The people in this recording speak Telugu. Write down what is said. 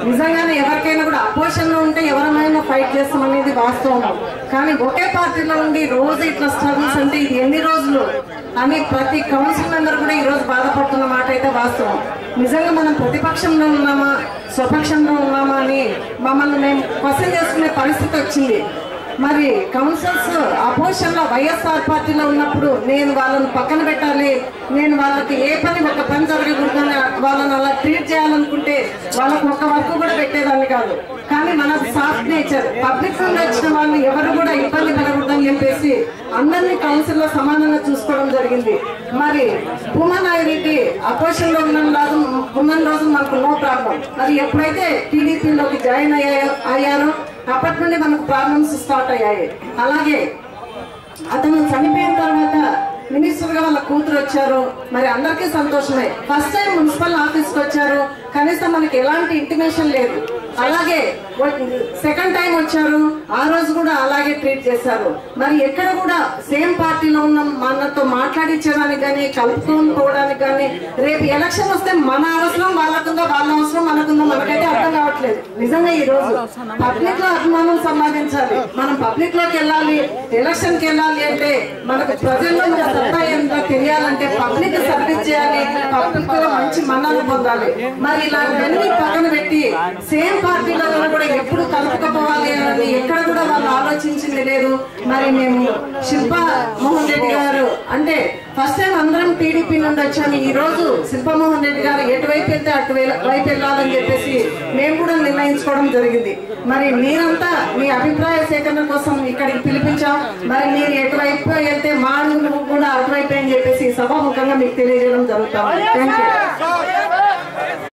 నిజంగానే ఎవరికైనా కూడా అపోజిషన్ లో ఉంటే ఎవరమైనా ఫైట్ చేస్తాం అనేది వాస్తవం కానీ ఒకే పార్టీలో ఉండి రోజు ఇట్లా స్ట్రగుల్స్ అంటే ఇది ఎన్ని రోజులు అని ప్రతి కౌన్సిల్ మెంబర్ కూడా ఈ రోజు బాధపడుతున్న మాట అయితే వాస్తవం నిజంగా మనం ప్రతిపక్షంలో ఉన్నామా స్వపక్షంలో ఉన్నామా అని మమ్మల్ని మేము క్వశ్చన్ చేసుకునే పరిస్థితి వచ్చింది మరి కౌన్సిల్స్ అపోజిషన్ లో వైఎస్ఆర్ పార్టీలో ఉన్నప్పుడు నేను వాళ్ళని పక్కన పెట్టాలి నేను వాళ్ళకి ఏ పని ఒక పని జరగకూడదని వాళ్ళని అలా ట్రీట్ చేయాలనుకుంటే వాళ్ళకి ఒక్క వర్క్ కూడా పెట్టేదాన్ని కాదు కానీ మనది సాఫ్ట్ నేచర్ పబ్లిక్ నుండి వచ్చిన వాళ్ళు ఎవరు కూడా ఇబ్బంది పడకూడదని చెప్పేసి అందరినీ కౌన్సిల్ లో సమానంగా చూసుకోవడం జరిగింది మరి భూమనాయిరెడ్డి అపోజిషన్ లో ఉన్న రోజు ఉన్న రోజు మనకు నో ప్రాబ్లం మరి ఎప్పుడైతే టీడీపీలోకి జాయిన్ అయ్యాయో అయ్యారో అప్పటి నుండి మనకు ప్రాబ్లమ్స్ స్టార్ట్ అయ్యాయి అలాగే అతను చనిపోయిన తర్వాత మినిస్టర్ గా వాళ్ళ కూతురు వచ్చారు మరి అందరికీ సంతోషమే ఫస్ట్ టైం మున్సిపల్ ఆఫీస్ కి వచ్చారు కనీసం మనకి ఎలాంటి ఇంటిమేషన్ లేదు అలాగే సెకండ్ టైం వచ్చారు ఆ రోజు కూడా అలాగే ట్రీట్ చేశారు మరి ఎక్కడ కూడా సేమ్ పార్టీలో ఉన్న మనతో మాట్లాడించడానికి కానీ కలుపుకొని పోవడానికి కానీ రేపు ఎలక్షన్ వస్తే మన అవసరం వాళ్ళకుందో వాళ్ళ అవసరం మనకుందో మనకైతే అర్థం కావట్లేదు నిజంగా ఈ రోజు పబ్లిక్ లో అభిమానం సంపాదించాలి మనం పబ్లిక్ లోకి వెళ్ళాలి ఎలక్షన్ కి వెళ్ళాలి అంటే మనకు ప్రజల్లో మన సత్తా ఏంటో తెలియాలంటే పబ్లిక్ సర్వీస్ చేయాలి పబ్లిక్ లో మంచి మన్నలు పొందాలి మరి ఇలాంటివన్నీ పక్కన పెట్టి సేమ్ పార్టీలో కూడా ఎప్పుడు కలుపుకపోవాలి అని ఎక్కడ కూడా వాళ్ళు ఆలోచించింది లేదు మరి మేము శిల్పా మోహన్ రెడ్డి గారు అంటే ఫస్ట్ టైం అందరం టీడీపీ నుండి వచ్చాము ఈ రోజు శిల్పమోహన్ రెడ్డి గారు ఎటువైపు వెళ్తే అటు వెళ్- వైపు వెళ్ళాలని చెప్పేసి మేము కూడా నిర్ణయించుకోవడం జరిగింది మరి మీరంతా మీ అభిప్రాయ సేకరణ కోసం ఇక్కడికి పిలిపించాం మరి మీరు ఎటువైపు వెళ్తే మా అడుగులు కూడా అటువైపు అని చెప్పేసి సభాముఖంగా మీకు తెలియజేయడం జరుగుతాం థ్యాంక్ యూ